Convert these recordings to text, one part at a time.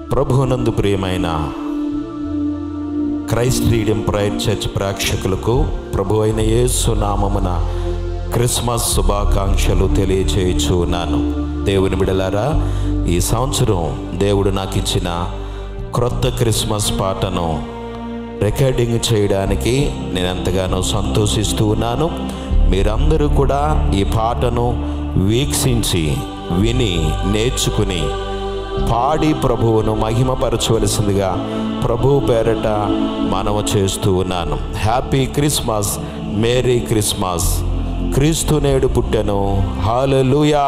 ప్రభునందు ప్రియమైన Christ redeem prior church ప్రేక్షకులకు ప్రభు అయిన యేసు నామమున క్రిస్మస్ శుభాకాంక్షలు తెలియచేయచ్చు ఉన్నాను దేవుని బిడలారా ఈ సంవత్సరం దేవుడు నాకు ఇచ్చిన క్రొత్త క్రిస్మస్ పాటను రికార్డింగ్ చేయడానికి నేను ఎంతగానో సంతోషిస్తూ ఉన్నాను మీరందరూ కూడా ఈ పాటను వీక్షించి విని నేర్చుకుని పాడి ప్రభువును మహిమపరచవలసిందిగా ప్రభు పేరట మనము చేస్తూ ఉన్నాను హ్యాపీ క్రిస్మస్ మేరీ క్రిస్మస్ క్రీస్తు నేడు పుట్టెను హాలలుయా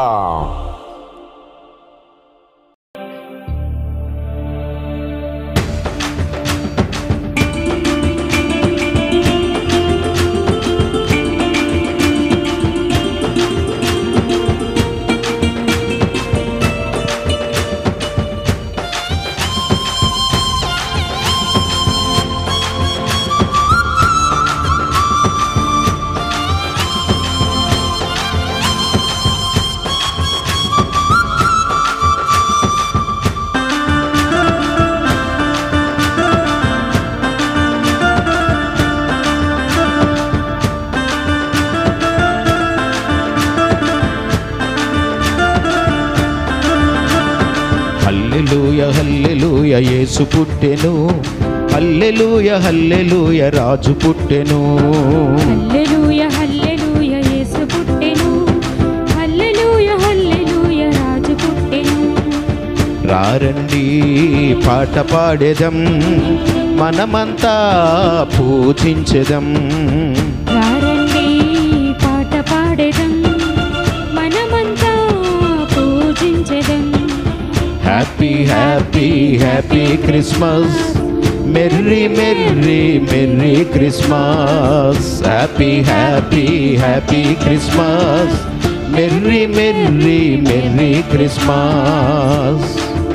హల్లెలూయ హల్లెలూయ యేసు పుట్టెను హల్లెలూయ హల్లెలూయ రాజు పుట్టెను హల్లెలూయ హల్లెలూయ యేసు పుట్టెను హల్లెలూయ హల్లెలూయ రాజు పుట్టెను రారండి పాట పాడేదం మనమంతా పూజించెదం రారండి పాట పాడెదం మనమంతా పూజించెదం happy happy happy Christmas merry merry merry Christmas happy happy happy Christmas merry merry merry Christmas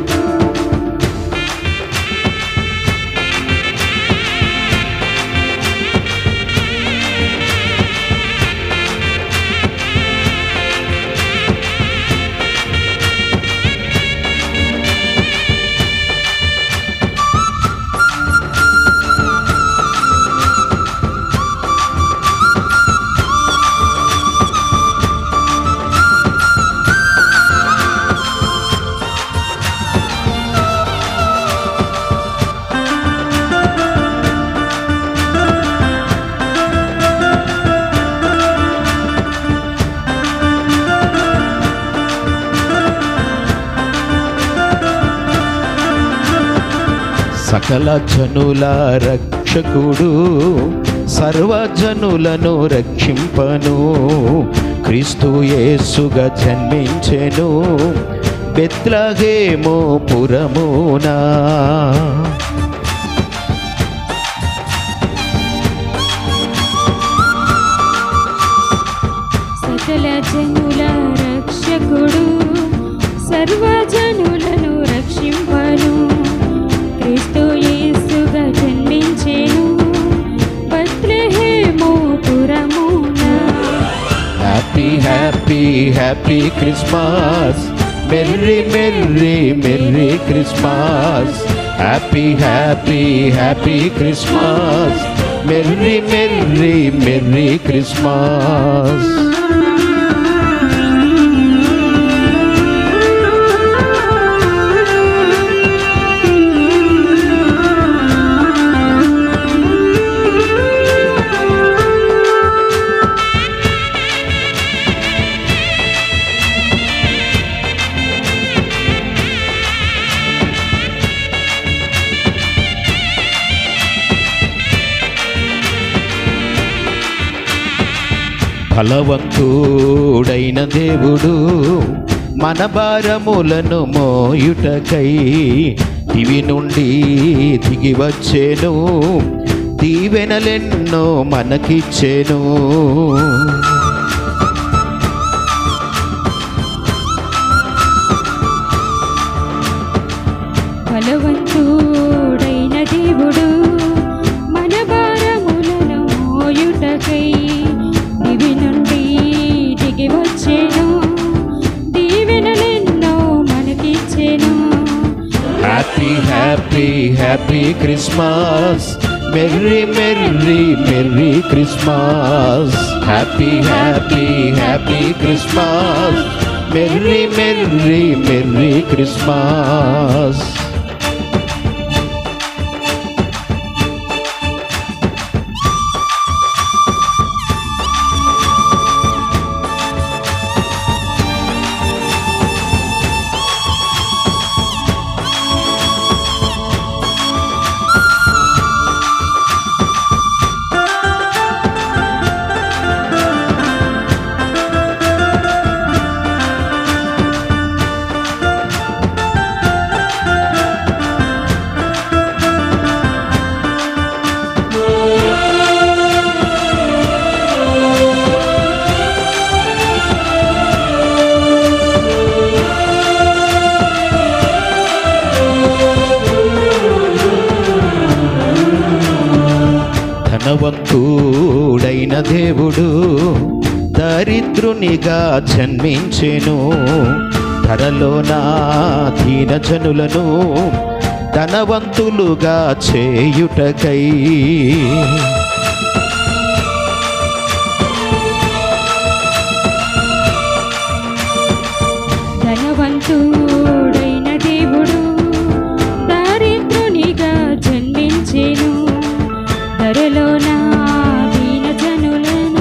సకల జనుల రక్షకుడు సర్వజనులను రక్షింపను క్రీస్తు యేసుగా జన్మించెను బెత్లహేమో పురమునా సకల జనుల రక్షకుడు సర్వజనులను రక్షింపను క్రీస్తు యేసుగా జన్మించెను బత్లెహేము పురమున happy happy happy Christmas merry merry merry Christmas happy happy happy Christmas merry merry merry Christmas బలవంతుడైన దేవుడు మన భారములను మోయుటకై దివి నుండి దిగి వచ్చేను దీవెనలెన్నో మనకిచ్చేను బలవంతుడైన దేవుడు మన భారములను మోయుటకై దివి నుండి దిగి వచ్చెను దీవెనలెన్నో మనకిచ్చెను happy happy happy Christmas merry merry merry Christmas happy happy happy Christmas merry merry merry Christmas ధనవంతుడైన దేవుడు దరిద్రునిగా జన్మించెను ధరలో నా దీన జనులను ధనవంతులుగా చేయుటకై ధనవంతుడైన దేవుడు దారిద్రునిగా జన్మించెను ధరలో నా దీన జనులను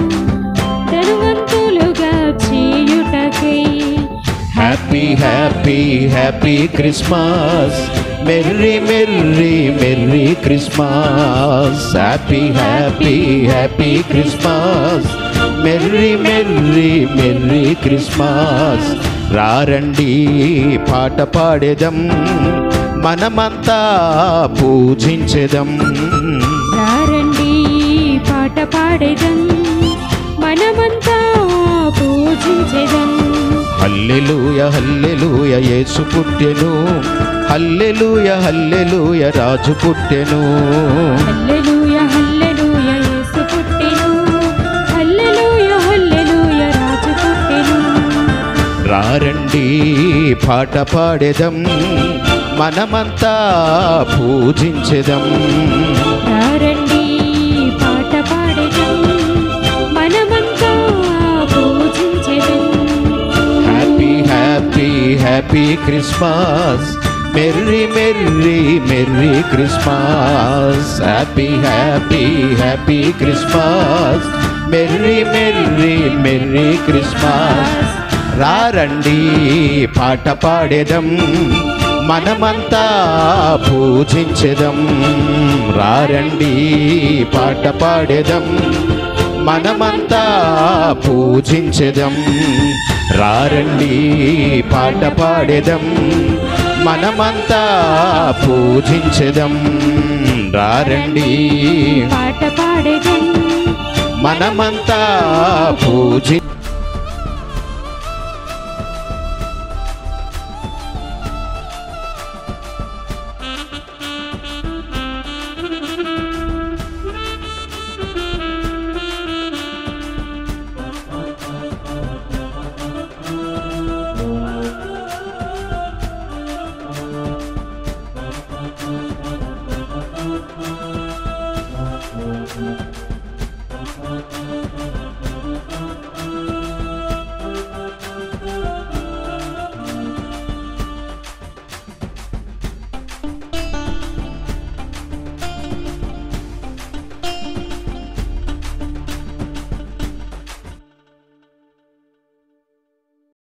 ధనవంతులుగా చేయుటకై happy happy happy Christmas merry merry merry Christmas happy happy happy Christmas merry merry merry Christmas రారండి పాట పాడేదం మనమంతా పూజించెదం రారండి పాట పాడేదం మనమంతా పూజించెదం హల్లెలూయ హల్లెలూయ యేసు పుట్టెను హల్లెలూయ హల్లెలూయ రాజు పుట్టెను హల్లెలూయ హల్లెలూయ యేసు పుట్టెను హల్లెలూయ హల్లెలూయ రాజు పుట్టెను రారండి పాట పాడేదం మనమంతా పూజించెదం రారండి పాట పాడేదం మనమంతా పూజించెదం happy happy happy Christmas merry merry merry Christmas happy happy happy Christmas merry merry merry Christmas రారండి పాట పాడేదం మనమంతా పూజించెదం రారండి పాట పాడేదం మనమంతా పూజించెదం రారండి పాట పాడేదం మనమంతా పూజించెదం రారండి పాట పాడేదం మనమంతా పూజి